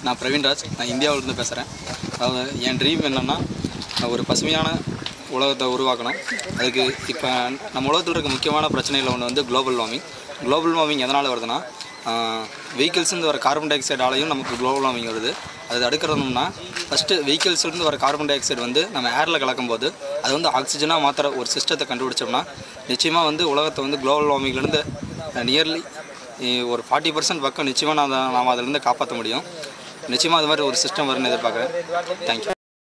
நான் பிரவீன்ராஜ் நான் இந்தியாவிலேருந்து பேசுகிறேன் அதாவது என் ட்ரீம் என்னென்னா ஒரு பசுமையான உலகத்தை உருவாக்கணும் அதுக்கு இப்போ நம்ம உலகத்தில் இருக்க முக்கியமான பிரச்சனையில் ஒன்று வந்து குளோபல் வார்மிங் குளோபல் வார்மிங் எதனால் வருதுன்னா வெஹிக்கிள்ஸ்லேருந்து வர கார்பன் டை ஆக்சைடாலையும் நமக்கு குளோபல் வார்மிங் வருது அது தடுக்கிறதுனா ஃபஸ்ட்டு வெஹிக்கிள்ஸ்லேருந்து வர கார்பன் டை ஆக்சைடு வந்து நம்ம ஏரில் கலக்கும்போது அது வந்து ஆக்சிஜனாக மாற்றுற ஒரு சிஸ்டத்தை கண்டுபிடிச்சோம்னா நிச்சயமாக வந்து உலகத்தை வந்து குளோபல் வார்மிங்லேருந்து நியர்லி ஒரு ஃபார்ட்டி பர்சன்ட் பக்கம் நிச்சயமாக நான் நாம் அதிலேருந்து காப்பாற்ற முடியும் நிச்சயமாக அது மாதிரி ஒரு சிஸ்டம் வரும்னு எதிர்பார்க்குறேன் தேங்க்யூ